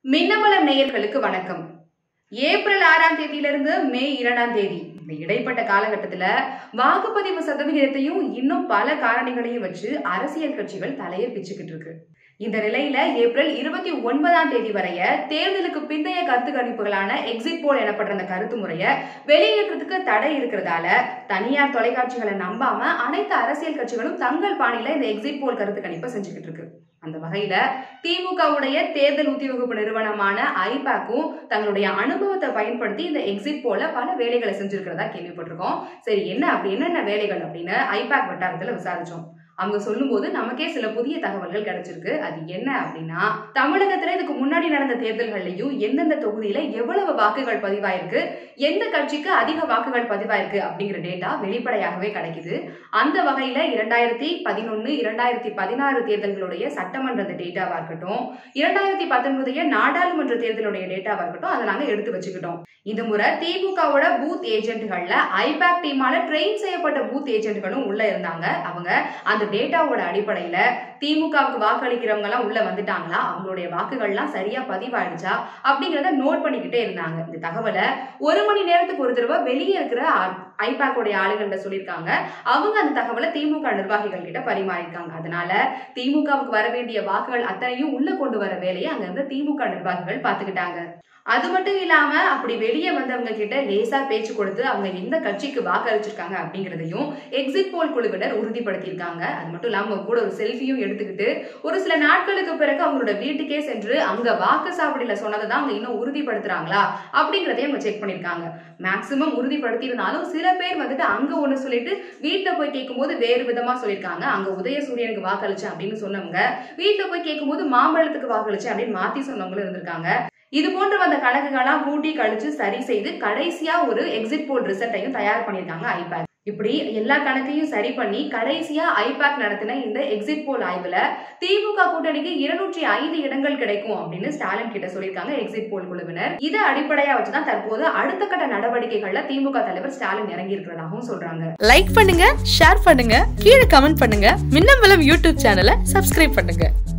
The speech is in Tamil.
மின்னமலம் நேயர்களுக்கு வணக்கம் ஏப்ரல் ஆறாம் தேதியிலிருந்து மே இரண்டாம் தேதி இந்த இடைப்பட்ட காலகட்டத்துல வாக்குப்பதிவு சதவிகிதத்தையும் இன்னும் பல காரணிகளையும் வச்சு அரசியல் கட்சிகள் தலையை பிச்சுக்கிட்டு இருக்கு இந்த நிலையில ஏப்ரல் இருபத்தி ஒன்பதாம் தேதி வரைய தேர்தலுக்கு பிந்தைய கருத்து கணிப்புகளான எக்ஸிட் போல் எனப்படுற அந்த கருத்து முறைய வெளியேற்றத்துக்கு தடை இருக்கிறதால தனியார் தொலைக்காட்சிகளை நம்பாம அனைத்து அரசியல் கட்சிகளும் தங்கள் பாணியில இந்த எக்ஸிட் போல் கருத்து கணிப்பை செஞ்சுக்கிட்டு இருக்கு அந்த வகையில திமுகவுடைய தேர்தல் உத்தியோகப்பு நிறுவனமான ஐபேக்கும் தங்களுடைய அனுபவத்தை பயன்படுத்தி இந்த எக்ஸிட் போல பல வேலைகளை செஞ்சிருக்கிறதா கேள்விப்பட்டிருக்கோம் சரி என்ன அப்படி என்னென்ன வேலைகள் அப்படின்னு ஐபேக் வட்டாரத்துல விசாரிச்சோம் அவங்க சொல்லும்போது நமக்கே சில புதிய தகவல்கள் கிடைச்சிருக்கு அது என்ன அப்படின்னா தமிழகத்துல இதுக்கு முன்னாடி நடந்த தேர்தல்கள்லயும் எந்தெந்த தொகுதியில எவ்வளவு வாக்குகள் பதிவாயிருக்கு எந்த கட்சிக்கு அதிக வாக்குகள் பதிவாயிருக்கு அப்படிங்கிற டேட்டா வெளிப்படையாகவே கிடைக்குது அந்த வகையில இரண்டாயிரத்தி பதினொன்னு இரண்டாயிரத்தி பதினாறு தேர்தல்களுடைய சட்டமன்ற டேட்டாவா இருக்கட்டும் இரண்டாயிரத்தி பத்தொன்பதைய நாடாளுமன்ற தேர்தலுடைய டேட்டாவா இருக்கட்டும் அதை நாங்க எடுத்து வச்சுக்கிட்டோம் இந்த முறை திமுகவோட பூத் ஏஜென்ட்கள்ல ஐபேக் டீமால ட்ரெயின் செய்யப்பட்ட பூத் ஏஜென்ட்களும் உள்ள இருந்தாங்க அவங்க அந்த டேட்டாவோட அடிப்படையில திமுகவுக்கு வாக்களிக்கிறவங்க எல்லாம் உள்ள வந்துட்டாங்களா அவங்களுடைய வாக்குகள்லாம் சரியா பதிவாயிடுச்சா அப்படிங்கறத நோட் பண்ணிக்கிட்டே இருந்தாங்க இந்த தகவலை ஒரு மணி நேரத்துக்கு ஒரு தடவை வெளியே இருக்கிற ஐபேக்கோடைய ஆளுகள்கிட்ட சொல்லியிருக்காங்க அவங்க அந்த தகவலை திமுக நிர்வாகிகள் கிட்ட பரிமாறியிருக்காங்க அதனால திமுகவுக்கு வர வேண்டிய வாக்குகள் அத்தனையும் உள்ள கொண்டு வர வேலையை அங்க இருந்த திமுக நிர்வாகிகள் பாத்துக்கிட்டாங்க அது மட்டும் இல்லாம அப்படி வெளியே வந்தவங்க கிட்ட லேசா பேச்சு கொடுத்து அவங்க எந்த கட்சிக்கு வாக்களிச்சிருக்காங்க அப்படிங்கறதையும் எக்ஸிட் போல் குழுவினர் உறுதிப்படுத்தியிருக்காங்க அது மட்டும் இல்லாம அவங்க கூட ஒரு செல்ஃபியும் எடுத்துக்கிட்டு ஒரு சில நாட்களுக்கு பிறகு அவங்களோட வீட்டுக்கே சென்று அங்க வாக்கு சாவடியில சொன்னதை தான் அவங்க இன்னும் உறுதிப்படுத்துறாங்களா அப்படிங்கறதையும் அவங்க செக் பண்ணிருக்காங்க மேக்சிமம் உறுதிப்படுத்தியிருந்தாலும் சில பேர் வந்துட்டு அங்க ஒண்ணு சொல்லிட்டு வீட்டுல போய் கேட்கும்போது வேறு விதமா சொல்லியிருக்காங்க அங்க உதயசூரியனுக்கு வாக்களிச்சேன் அப்படின்னு சொன்னவங்க வீட்டுல போய் கேட்கும்போது மாம்பழத்துக்கு வாக்களிச்சேன் அப்படின்னு மாத்தி சொன்னவங்களும் இருந்திருக்காங்க இது போன்று வந்த கணக்குகள்லாம் கூட்டி கழிச்சு சரி செய்து கடைசியா ஒரு எக்ஸிட் போல் ரிசல்ட்டையும் தயார் பண்ணியிருக்காங்க ஐபேக் இப்படி எல்லா கணக்கையும் சரி பண்ணி கடைசியா ஐபேக் நடத்தின இந்த எக்ஸிட் போல் ஆய்வுல திமுக கூட்டணிக்கு இருநூற்றி ஐந்து இடங்கள் கிடைக்கும் அப்படின்னு ஸ்டாலின் கிட்ட சொல்லியிருக்காங்க எக்ஸிட் போல் குழுவினர் இதை அடிப்படையா வச்சுதான் தற்போது அடுத்த கட்ட நடவடிக்கைகள்ல திமுக தலைவர் ஸ்டாலின் இறங்கி இருக்கிறதாகவும் சொல்றாங்க லைக் பண்ணுங்க ஷேர் பண்ணுங்க கீழே கமெண்ட் பண்ணுங்க மின்னம்பலம் யூடியூப் சேனலை சப்ஸ்கிரைப் பண்ணுங்க